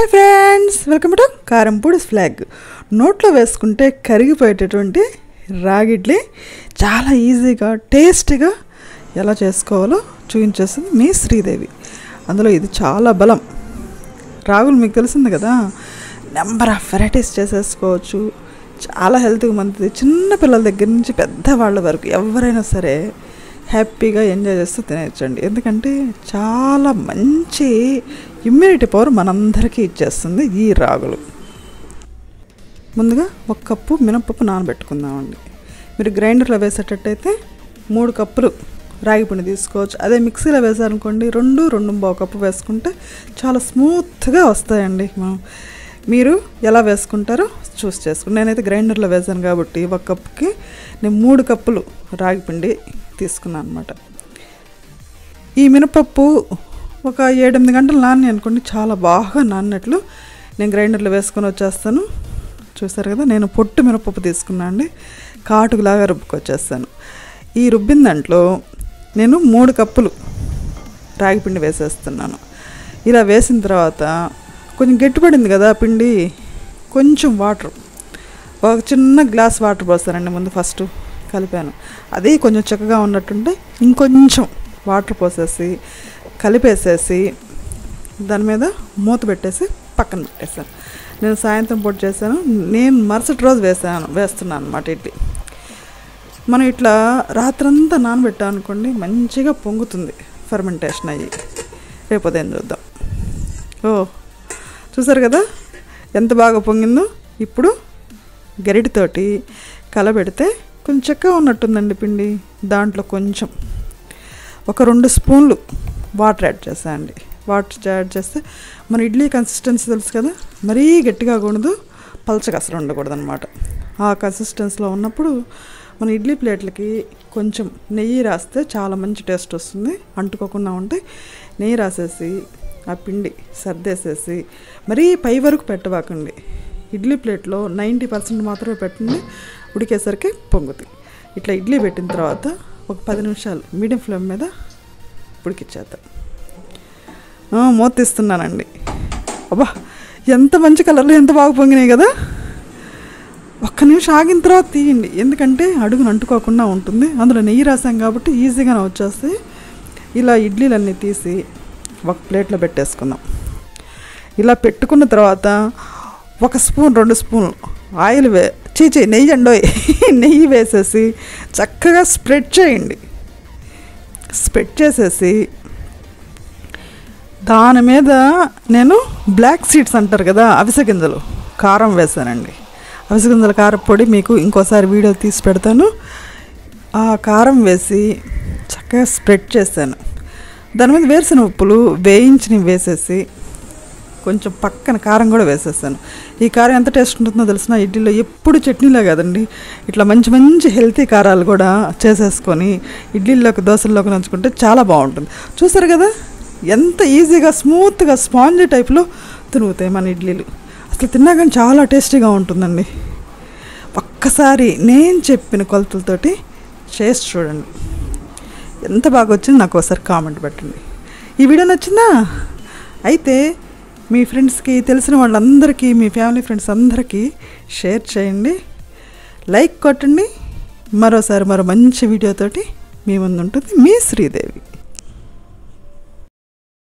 hi friends welcome to Karampudi ఫ్లాగ్ నోట్లో వేసుకుంటే కరిగిపోయేటటువంటి రాగిడ్లీ చాలా ఈజీగా టేస్టీగా ఎలా చేసుకోవాలో చూపించేస్తుంది మీ శ్రీదేవి అందులో ఇది చాలా బలం రాగులు మీకు తెలిసింది కదా నెంబర్ ఆఫ్ వెరైటీస్ చేసేసుకోవచ్చు చాలా హెల్త్గా మంచిది చిన్న పిల్లల దగ్గర నుంచి పెద్దవాళ్ళ వరకు ఎవరైనా సరే హ్యాపీగా ఎంజాయ్ చేస్తూ తినేయచ్చండి ఎందుకంటే చాలా మంచి ఇమ్యూనిటీ పవర్ మనందరికీ ఇచ్చేస్తుంది ఈ రాగులు ముందుగా ఒక కప్పు మినపప్పు నానబెట్టుకుందామండి మీరు గ్రైండర్లో వేసేటట్టయితే మూడు కప్పులు రాగిపిండి తీసుకోవచ్చు అదే మిక్సీలో వేసారనుకోండి రెండు రెండు బావు కప్పు వేసుకుంటే చాలా స్మూత్గా వస్తాయండి మనం మీరు ఎలా వేసుకుంటారో చూస్ చేసుకోండి నేనైతే గ్రైండర్లో వేసాను కాబట్టి ఒక కప్పుకి నేను మూడు కప్పులు రాగిపిండి తీసుకున్నాను అనమాట ఈ మినపప్పు ఒక ఏడెనిమిది గంటలు నాని అనుకోండి చాలా బాగా నాన్నట్లు నేను గ్రైండర్లో వేసుకొని వచ్చేస్తాను చూసారు కదా నేను పొట్టు మినపప్పు తీసుకున్నాను అండి కాటుకులాగా రుబ్బుకొచ్చేస్తాను ఈ రుబ్బిన దాంట్లో నేను మూడు కప్పులు రాగిపిండి వేసేస్తున్నాను ఇలా వేసిన తర్వాత కొంచెం గట్టిపడింది కదా పిండి కొంచెం వాటర్ ఒక చిన్న గ్లాస్ వాటర్ పోస్తానండి ముందు ఫస్ట్ కలిపాను అది కొంచెం చక్కగా ఉన్నట్టుంటే ఇంకొంచెం వాటర్ పోసేసి కలిపేసేసి దాని మీద మూత పెట్టేసి పక్కన పెట్టేసాను నేను సాయంత్రం పూట చేశాను నేను మరుసటి రోజు వేసాను వేస్తున్నాను అనమాట ఇడ్లీ మనం ఇట్లా రాత్రంతా నానబెట్టాం అనుకోండి మంచిగా పొంగుతుంది ఫర్మెంటేషన్ అయ్యి రేపు ఉదయం చూద్దాం ఓ చూసారు కదా ఎంత బాగా పొంగిందో ఇప్పుడు గరిటితోటి కలబెడితే కొంచెం చక్కగా ఉన్నట్టుందండి పిండి దాంట్లో కొంచెం ఒక రెండు స్పూన్లు వాటర్ యాడ్ చేసాయండి వాటర్ యాడ్ చేస్తే మన ఇడ్లీ కన్సిస్టెన్సీ తెలుసు కదా మరీ గట్టిగా కూడదు పలచగా అసలు ఉండకూడదు అనమాట ఆ కన్సిస్టెన్సీలో ఉన్నప్పుడు మన ఇడ్లీ ప్లేట్లకి కొంచెం నెయ్యి రాస్తే చాలా మంచి టేస్ట్ వస్తుంది అంటుకోకుండా ఉంటే నెయ్యి రాసేసి ఆ పిండి సర్దేసేసి మరీ పై వరకు పెట్టవాకండి ఇడ్లీ ప్లేట్లో నైంటీ పర్సెంట్ మాత్రమే పెట్టండి ఉడికేసరికి పొంగుతాయి ఇట్లా ఇడ్లీ పెట్టిన తర్వాత ఒక పది నిమిషాలు మీడియం ఫ్లేమ్ మీద ఉడికిచ్చేద్దాం మూత తీస్తున్నానండి అబ్బా ఎంత మంచి కలర్లో ఎంత బాగా పొంగినాయి కదా ఒక్క నిమిషం ఆగిన తర్వాత తీయండి ఎందుకంటే అడుగును అంటుకోకుండా ఉంటుంది అందులో నెయ్యి రాసాం కాబట్టి ఈజీగానే వచ్చేస్తాయి ఇలా ఇడ్లీలన్నీ తీసి ఒక ప్లేట్లో పెట్టేసుకుందాం ఇలా పెట్టుకున్న తర్వాత ఒక స్పూన్ రెండు స్పూన్లు ఆయిల్ వే చీచి నెయ్యి అండోయ్ నెయ్యి వేసేసి చక్కగా స్ప్రెడ్ చేయండి స్ప్రెడ్ చేసేసి దాని మీద నేను బ్లాక్ సీడ్స్ అంటారు కదా అవిసె గింజలు కారం వేసానండి అవిసె గింజల కారపొడి మీకు ఇంకోసారి వీడియో తీసి పెడతాను ఆ కారం వేసి చక్కగా స్ప్రెడ్ చేశాను దాని మీద వేరుసిన ఉప్పులు వేయించినవి వేసేసి కొంచెం పక్కన కారం కూడా వేసేస్తాను ఈ కారం ఎంత టేస్ట్ ఉంటుందో తెలిసిన ఇడ్లీలో ఎప్పుడు చట్నీలో కదండి ఇట్లా మంచి మంచి హెల్తీ కారాలు కూడా చేసేసుకొని ఇడ్లీలోకి దోశల్లోకి నంచుకుంటే చాలా బాగుంటుంది చూసారు కదా ఎంత ఈజీగా స్మూత్గా స్పాంజ్ టైప్లో తిరుగుతాయి మన ఇడ్లీలు అసలు తిన్నా కానీ చాలా టేస్టీగా ఉంటుందండి ఒక్కసారి నేను చెప్పిన కొలతలతోటి చేసి చూడండి ఎంత బాగా వచ్చింది నాకు ఒకసారి కామెంట్ పెట్టండి ఈ వీడియో నచ్చిందా అయితే మీ ఫ్రెండ్స్కి తెలిసిన వాళ్ళందరికీ మీ ఫ్యామిలీ ఫ్రెండ్స్ అందరికీ షేర్ చేయండి లైక్ కొట్టండి మరోసారి మరో మంచి వీడియోతోటి మీ ముందు ఉంటుంది మీ శ్రీదేవి